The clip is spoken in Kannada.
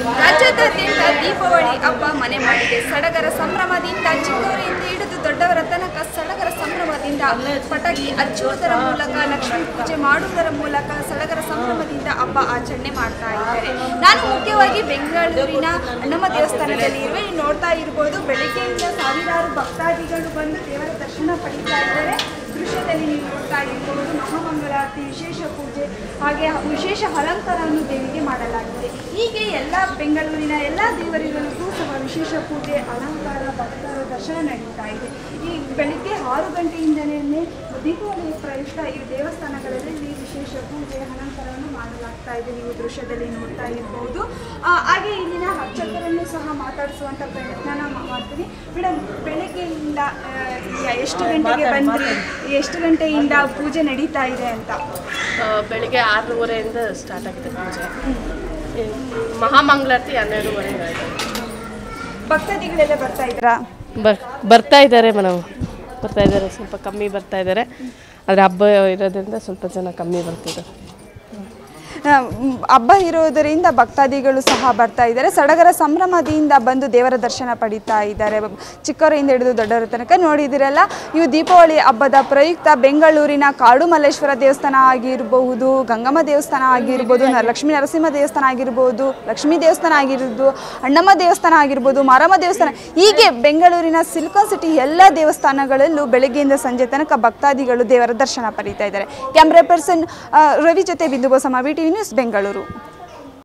ರಾಜ್ಯಾದ್ಯಂತ ದೀಪಾವಳಿ ಹಬ್ಬ ಮನೆ ಮಾಡಿದೆ ಸಡಗರ ಸಂಭ್ರಮದಿಂದ ಚಿಕ್ಕವರಿಂದ ಹಿಡಿದು ದೊಡ್ಡವರ ತನಕ ಸಡಗರ ಸಂಭ್ರಮದಿಂದ ಪಟಾಕಿ ಹಚ್ಚುವುದರ ಮೂಲಕ ಲಕ್ಷ್ಮೀ ಪೂಜೆ ಮಾಡುವುದರ ಮೂಲಕ ಸಡಗರ ಸಂಭ್ರಮದಿಂದ ಹಬ್ಬ ಆಚರಣೆ ಮಾಡ್ತಾ ಇದ್ದಾರೆ ನಾನು ಮುಖ್ಯವಾಗಿ ಬೆಂಗಳೂರಿನ ಅಣ್ಣಮ್ಮ ದೇವಸ್ಥಾನದಲ್ಲಿ ಇರುವೆ ನೀವು ನೋಡ್ತಾ ಇರ್ಬೋದು ಬೆಳಗ್ಗೆಯಿಂದ ಸಾವಿರಾರು ಭಕ್ತಾದಿಗಳು ಬಂದು ದೇವರ ದರ್ಶನ ಪಡೀತಾ ಇದ್ದಾರೆ ದೃಶ್ಯದಲ್ಲಿ ನೀವು ನೋಡ್ತಾ ಇರ್ಬೋದು ಮಹಾಮಂಗಳಾರತಿ ವಿಶೇಷ ಪೂಜೆ ಹಾಗೆ ವಿಶೇಷ ಅಲಂಕಾರವನ್ನು ದೇವಿಗೆ ಮಾಡಲಾಗಿದೆ ಹೀಗೆ ಎಲ್ಲ ಬೆಂಗಳೂರಿನ ಎಲ್ಲ ದೇವರುಗಳಿಗೂ ಸಹ ವಿಶೇಷ ಪೂಜೆ ಅಲಂಕಾರ ಭಕ್ತರ ದರ್ಶನ ನಡೀತಾ ಇದೆ ಈ ಬೆಳಿಗ್ಗೆ ಆರು ಗಂಟೆಯಿಂದಲೇ ದೀಪಾವಳಿ ಪ್ರಯುಕ್ತ ಈ ದೇವಸ್ಥಾನಗಳಲ್ಲಿ ವಿಶೇಷ ಪೂಜೆ ಅಲಂಕಾರವನ್ನು ಮಾಡಲಾಗ್ತಾ ಇದೆ ನೀವು ದೃಶ್ಯದಲ್ಲಿ ನೋಡ್ತಾ ಇರ್ಬೋದು ಆ, ಹಾಗೆ ಇಲ್ಲಿನ ಅರ್ಚಕರನ್ನು ಸಹ ಮಾತಾಡಿಸುವಂಥ ಪ್ರಯತ್ನನ ಮಾ- ಮಾಡ್ತೀನಿ ಮೇಡಮ್ ಬೆಳಗ್ಗೆಯಿಂದ ಆ, ಈಗ ಎಷ್ಟು ಗಂಟೆಗೆ ಬಂದ್ರಿ ಎಷ್ಟು ಗಂಟೆಯಿಂದ ಪೂಜೆ ನಡೀತಾ ಇದೆ ಅಂತ ಆ, ಬೆಳಿಗ್ಗೆ ಆರೂವರೆಯಿಂದ ಸ್ಟಾರ್ಟ್ ಆಗಿದೆ ಪೂಜೆ ಈ ಮಹಾಮಂಗಳಾರತಿ ಹನ್ನೆರಡೂವರೆಗೆ ಆಗಿದೆ ಭಕ್ತಾದಿಗಳೆಲ್ಲ ಬರ್ತಾ ಇದ್ದೀರಾ ಬರ್ ಬರ್ತಾ ಇದ್ದಾರೆ ಮೇಡಮ್ ಬರ್ತಾ ಇದ್ದಾರೆ ಸ್ವಲ್ಪ ಕಮ್ಮಿ ಬರ್ತಾ ಇದ್ದಾರೆ ಆದರೆ ಹಬ್ಬ ಇರೋದ್ರಿಂದ ಸ್ವಲ್ಪ ಜನ ಕಮ್ಮಿ ಬರ್ತಿದ್ದಾರೆ ಆ, ಮ್, ಹಬ್ಬ ಇರೋದರಿಂದ ಭಕ್ತಾದಿಗಳು ಸಹ ಬರ್ತಾ ಇದ್ದಾರೆ ಸಡಗರ ಸಂಭ್ರಮದಿಂದ ಬಂದು ದೇವರ ದರ್ಶನ ಪಡಿತಾ ಇದ್ದಾರೆ ಬ- ಚಿಕ್ಕವರಿಂದ ಹಿಡಿದು ದೊಡ್ಡವರ ತನಕ ನೋಡಿದಿರಲ್ಲ ಇವು ದೀಪಾವಳಿ ಹಬ್ಬದ ಪ್ರಯುಕ್ತ ಬೆಂಗಳೂರಿನ ಕಾಡು ಮಲ್ಲೇಶ್ವರ ದೇವಸ್ಥಾನ ಆಗಿರಬಹುದು ಗಂಗಮ್ಮ ದೇವಸ್ಥಾನ ಆಗಿರ್ಬೋದು ನ- ಲಕ್ಷ್ಮೀ ನರಸಿಂಹ ದೇವಸ್ಥಾನ ಆಗಿರ್ಬೋದು ಲಕ್ಷ್ಮೀ ದೇವಸ್ಥಾನ ಆಗಿರ್ಬೋದು ಅಣ್ಣಮ್ಮ ದೇವಸ್ಥಾನ ಆಗಿರ್ಬೋದು ಮಾರಮ್ಮ ದೇವಸ್ಥಾನ ಹೀಗೆ ಬೆಂಗಳೂರಿನ ಸಿಲಿಕಾನ್ ಸಿಟಿ ಎಲ್ಲ ದೇವಸ್ಥಾನಗಳಲ್ಲೂ ಬೆಳಗ್ಗೆಯಿಂದ ಸಂಜೆ ತನಕ ಭಕ್ತಾದಿಗಳು ದೇವರ ದರ್ಶನ ಪಡೀತಾ ಇದ್ದಾರೆ ಕ್ಯಾಮ್ರಾ ಪರ್ಸನ್ ರವಿ ಜೊತೆ Bindu Bosamma V TV news Bengaluru